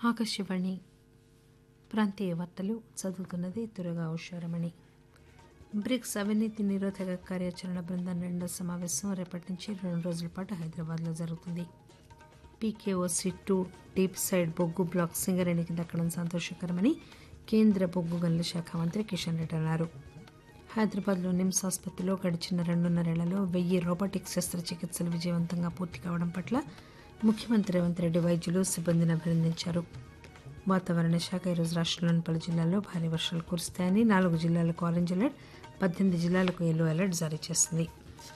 ఆకాశవాణి ప్రాంతీయ వార్తలు చదువుతున్నది దుర్గా ఉషారమణి బ్రిక్స్ అవినీతి నిరోధక కార్యాచరణ బృందం రెండో సమావేశం రేపటి నుంచి రెండు రోజుల పాటు హైదరాబాద్లో జరుగుతుంది పీకేఓసీ టూ డీప్ సైడ్ బొగ్గు బ్లాక్ సింగరేణికి దక్కడం సంతోషకరమని కేంద్ర బొగ్గు గనుల శాఖ మంత్రి కిషన్ రెడ్డి అన్నారు హైదరాబాద్లో నిమ్స్ ఆసుపత్రిలో గడిచిన రెండున్నరేళ్లలో వెయ్యి రోబోటిక్ శస్త్రచికిత్సలు విజయవంతంగా పూర్తి కావడం పట్ల ముఖ్యమంత్రి రేవంత్ రెడ్డి వైద్యులు సిబ్బందిని అభినందించారు వాతావరణ శాఖ ఈరోజు రాష్ట్రంలోని పలు జిల్లాల్లో భారీ వర్షాలు కురుస్తాయని నాలుగు జిల్లాలకు ఆరెంజ్ అలర్ట్ పద్దెనిమిది జిల్లాలకు ఎల్లో అలర్ట్ జారీ చేసింది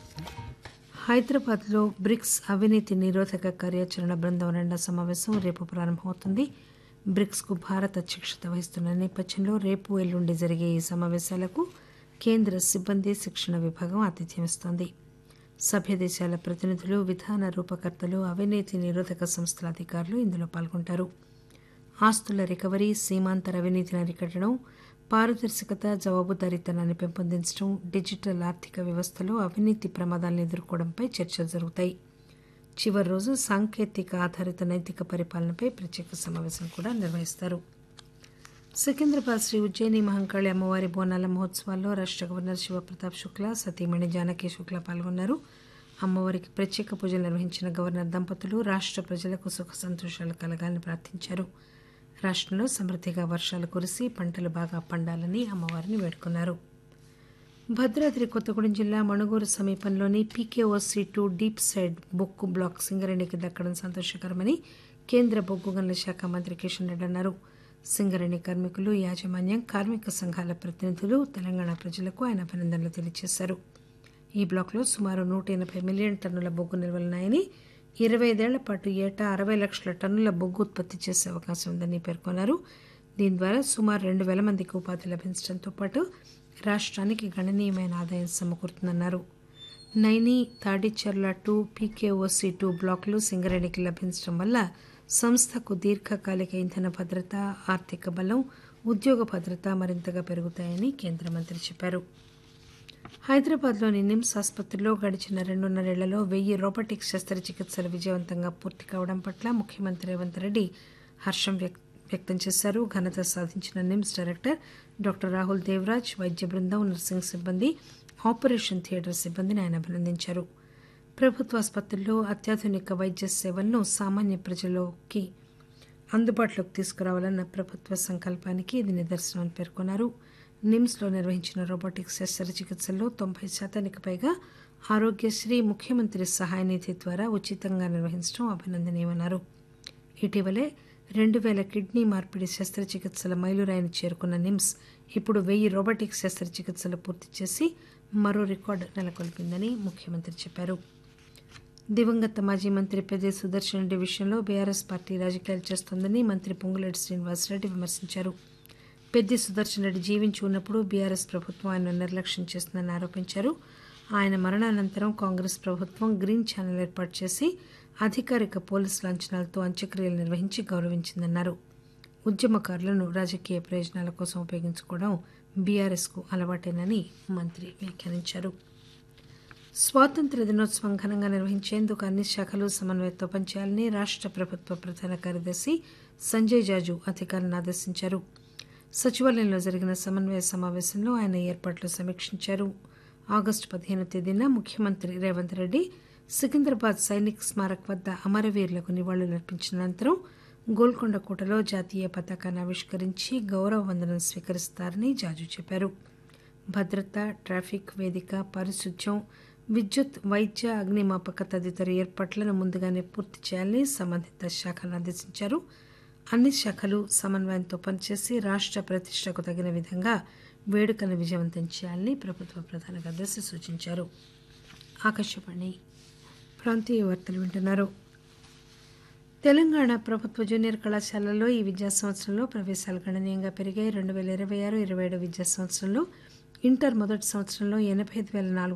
హైదరాబాద్లో బ్రిక్స్ అవినీతి నిరోధక కార్యాచరణ బృందం రెండో సమావేశం రేపు ప్రారంభమవుతుంది బ్రిక్స్కు భారత్ అధ్యక్షత వహిస్తున్న నేపథ్యంలో రేపు ఎల్లుండి జరిగే ఈ సమావేశాలకు కేంద్ర సిబ్బంది శిక్షణ విభాగం ఆతిథ్యం ఇస్తోంది సభ్య దేశాల ప్రతినిధులు విధాన రూపకర్తలు అవినీతి నిరోధక సంస్థల అధికారులు ఇందులో పాల్గొంటారు ఆస్తుల రికవరీ సీమాంతర అవినీతిని అరికట్టడం పారదర్శకత జవాబుదారీతనాన్ని పెంపొందించడం డిజిటల్ ఆర్థిక వ్యవస్థలో అవినీతి ప్రమాదాలను ఎదుర్కోవడంపై చర్చలు జరుగుతాయి చివరి రోజు సాంకేతిక ఆధారిత నైతిక పరిపాలనపై ప్రత్యేక సమావేశం కూడా నిర్వహిస్తారు సికింద్రాబాద్ శ్రీ ఉజ్జయిని మహంకాళి అమ్మవారి బోనాల మహోత్సవాల్లో రాష్ట్ర గవర్నర్ శివప్రతాప్ శుక్లా సతీమణి జానకి శుక్లా పాల్గొన్నారు అమ్మవారికి ప్రత్యేక పూజలు నిర్వహించిన గవర్నర్ దంపతులు రాష్ట్ర ప్రజలకు సుఖ సంతోషాలు కలగాలని ప్రార్థించారు రాష్ట్రంలో సమృద్ధిగా వర్షాలు కురిసి పంటలు బాగా పండాలని అమ్మవారిని వేడుకున్నారు భద్రాద్రి కొత్తగూడెం జిల్లా మణుగూరు సమీపంలోని పీకేఓసీ టూ డీప్ సైడ్ బొక్కు బ్లాక్ సింగరేణికి దక్కడం సంతోషకరమని కేంద్ర బొగ్గు గనుల శాఖ మంత్రి కిషన్ రెడ్డి అన్నారు సింగరేణి కార్మికులు యాజమాన్యం కార్మిక సంఘాల ప్రతినిధులు తెలంగాణ ప్రజలకు ఆయన అభినందనలు తెలియజేశారు ఈ బ్లాక్లో సుమారు నూట ఎనభై మిలియన్ టన్నుల బొగ్గు నిల్వలున్నాయని ఇరవై ఐదేళ్ల పాటు ఏటా అరవై లక్షల టన్నుల బొగ్గు ఉత్పత్తి చేసే అవకాశం ఉందని పేర్కొన్నారు దీని ద్వారా సుమారు రెండు వేల మందికి ఉపాధి లభించడంతో పాటు రాష్ట్రానికి గణనీయమైన ఆదాయం సమకూరుతుందన్నారు Naini Tadicherla two P K O C two బ్లాకులు సింగరేణికి లభించడం వల్ల సంస్థకు దీర్ఘకాలిక ఇంధన భద్రత ఆర్థిక బలం ఉద్యోగ భద్రత మరింతగా పెరుగుతాయని కేంద్ర మంత్రి చెప్పారు హైదరాబాద్లోని నిమ్స్ ఆసుపత్రిలో గడిచిన రెండున్నరేళ్లలో వెయ్యి రోబోటిక్ శస్త్రచికిత్సలు విజయవంతంగా పూర్తి కావడం పట్ల ముఖ్యమంత్రి రేవంత్ రెడ్డి హర్షం వ్యక్తం చేశారు ఘనత సాధించిన NIMS director doctor Rahul Devaraj వైద్య బృందం నర్సింగ్ సిబ్బంది ఆపరేషన్ థియేటర్ సిబ్బందిని ఆయన అభినందించారు ప్రభుత్వ ఆసుపత్రుల్లో అత్యాధునిక వైద్య సేవలను సామాన్య ప్రజల్లోకి అందుబాటులోకి తీసుకురావాలన్న ప్రభుత్వ సంకల్పానికి ఇది నిదర్శనమని పేర్కొన్నారు నిమ్స్లో నిర్వహించిన రోబోటిక్ శస్త్రచికిత్సల్లో తొంభై శాతానికి పైగా ఆరోగ్యశ్రీ ముఖ్యమంత్రి సహాయ నిధి ద్వారా ఉచితంగా నిర్వహించడం అభినందనీయమన్నారు ఇటీవలే రెండు వేల కిడ్నీ మార్పిడి శస్త్రచికిత్సల మైలురాయిని చేరుకున్న నిమ్స్ ఇప్పుడు వెయ్యి రోబోటిక్ శస్త్రచికిత్సలు పూర్తి చేసి మరో రికార్డు నెలకొల్పిందని ముఖ్యమంత్రి చెప్పారు దివంగత మాజీ మంత్రి పెద్దే సుదర్శన్ రెడ్డి విషయంలో బీఆర్ఎస్ పార్టీ రాజకీయాలు చేస్తోందని మంత్రి పొంగులేటి శ్రీనివాసరెడ్డి విమర్శించారు పెద్ది సుదర్శన్ రెడ్డి జీవించి ఉన్నప్పుడు బీఆర్ఎస్ ప్రభుత్వం ఆయన నిర్లక్ష్యం చేస్తుందని ఆరోపించారు ఆయన మరణానంతరం కాంగ్రెస్ ప్రభుత్వం గ్రీన్ ఛానల్ ఏర్పాటు చేసి అధికారిక పోలీసు లాంఛనాలతో అంత్యక్రియలు నిర్వహించి గౌరవించిందన్నారు ఉద్యమకారులను రాజకీయ ప్రయోజనాల కోసం ఉపయోగించుకోవడం బీఆర్ఎస్కు అలవాటేనని మంత్రి వ్యాఖ్యానించారు స్వాతంత్ర దినోత్సవం ఘనంగా నిర్వహించేందుకు అన్ని శాఖలు సమన్వయంతో పనిచేయాలని రాష్ట్ర ప్రభుత్వ ప్రధాన కార్యదర్శి సంజయ్ జాజు అధికారులను ఆదేశించారు సచివాలయంలో జరిగిన సమన్వయ సమావేశంలో ఆయన ఏర్పాట్లు సమీక్షించారు ఆగస్టు పదిహేను తేదీన ముఖ్యమంత్రి రేవంత్ రెడ్డి సికింద్రాబాద్ సైనిక్ స్మారక్ వద్ద అమరవీరులకు నివాళులర్పించిన అనంతరం గోల్కొండ కోటలో జాతీయ పతాకాన్ని ఆవిష్కరించి గౌరవ వందనం స్వీకరిస్తారని జాజు చెప్పారు భద్రత ట్రాఫిక్ వేదిక పారిశుధ్యం విద్యుత్ వైద్య అగ్నిమాపక తదితర ఏర్పాట్లను ముందుగానే పూర్తి చేయాలని సంబంధిత శాఖలను ఆదేశించారు అన్ని శాఖలు సమన్వయంతో పనిచేసి రాష్ట్ర ప్రతిష్టకు తగిన విధంగా వేడుకను విజయవంతం చేయాలని ప్రభుత్వ ప్రధాన కార్యదర్శి సూచించారు ఆకాశవాణి ప్రాంతీయ వార్తలు వింటున్నారు తెలంగాణ ప్రభుత్వ జూనియర్ కళాశాలల్లో ఈ విద్యా సంవత్సరంలో ప్రవేశాలు గణనీయంగా పెరిగాయి రెండు వేల ఇరవై ఆరు ఇరవై ఏడు విద్యా సంవత్సరంలో ఇంటర్ మొదటి సంవత్సరంలో ఎనభై ఐదు వేల నాలుగు